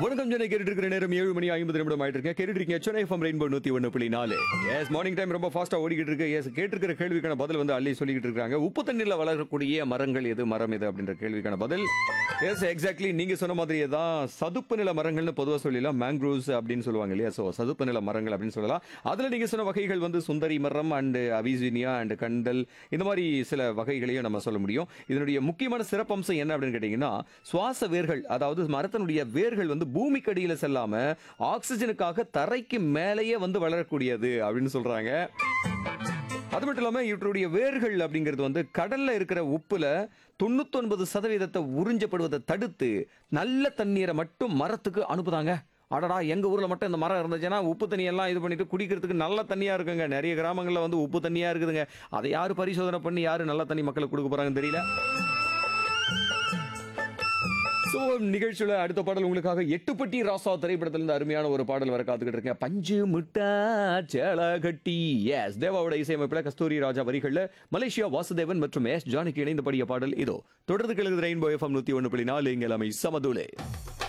வணக்கம் சென்னை கேட்டுட்டு இருக்கிற நேரம் ஏழு மணி ஐம்பது நிமிடம் ஆயிட்டு இருக்கேன் கேட்டுட்டு இருக்கீங்க சென்னை எஃப்எம் ரெயின்போ நூத்தி ஒன்று புள்ளி நாலு எஸ் மார்னிங் டைம் ரொம்ப ஃபாஸ்டா ஓடிக்கிட்டு இருக்கு எஸ் கேட்டிருக்கிற கேள்விக்கான பதில் வந்து அள்ளி சொல்லிக்கிட்டு இருக்காங்க உப்பு தண்ணீர்ல வளரக்கூடிய மரங்கள் எது மரம் எது அப்படின்ற கேள்விக்கான பதில் எஸ் எக்ஸாக்ட்லி நீங்க சொன்ன மாதிரியே தான் சதுப்பு நில மரங்கள்னு பொதுவாக சொல்லலாம் மேங்க்ரோவ்ஸ் அப்படின்னு சொல்லுவாங்க இல்லையா ஸோ சதுப்பு நில மரங்கள் அப்படின்னு சொல்லலாம் அதுல நீங்க சொன்ன வகைகள் வந்து சுந்தரி மரம் அண்ட் அவிசினியா அண்ட் கண்டல் இந்த மாதிரி சில வகைகளையும் நம்ம சொல்ல முடியும் இதனுடைய முக்கியமான சிறப்பம்சம் என்ன அப்படின்னு கேட்டீங்கன்னா சுவாச வேர்கள் அதாவது மரத்தினுடைய வேர்கள் வந்து பூமிக்கடியில செல்லாம ஆக்சிஜனுக்காக தரைக்கு மேலேயே வந்து வளரக்கூடியது அப்படின்னு சொல்றாங்க அது மட்டும் இல்லாம இவற்றுடைய வேர்கள் அப்படிங்கிறது வந்து கடல்ல இருக்கிற உப்புல தொண்ணூத்தொன்பது சதவீதத்தை உறிஞ்சப்படுவதை தடுத்து நல்ல தண்ணீரை மட்டும் மரத்துக்கு அனுப்புதாங்க அடடா எங்க ஊர்ல மட்டும் இந்த மரம் இருந்துச்சுன்னா உப்பு தண்ணி எல்லாம் இது பண்ணிட்டு குடிக்கிறதுக்கு நல்ல தண்ணியா இருக்குங்க நிறைய கிராமங்கள்ல வந்து உப்பு தண்ணியா இருக்குதுங்க அதை யாரு பரிசோதனை பண்ணி யாரு நல்ல தண்ணி மக்களுக்கு கொடுக்க போறாங்கன்னு தெரியல ஸோ நிகழ்ச்சியில் அடுத்த பாடல் உங்களுக்காக எட்டுப்பட்டி ராசா திரைப்படத்திலிருந்து அருமையான ஒரு பாடல் வர காத்துக்கிட்டு இருக்கேன் பஞ்சு மிட்டா சேல கட்டி எஸ் தேவாவோட இசையமைப்பில் கஸ்தூரி ராஜா வரிகளில் மலேசியா வாசுதேவன் மற்றும் எஸ் ஜானகி இணைந்து பாடிய பாடல் இதோ தொடர்ந்து கிழக்கு ரெயின்போ எஃப்எம் நூற்றி ஒன்று புள்ளி நாலு இங்கே எல்லாமே சமதுலே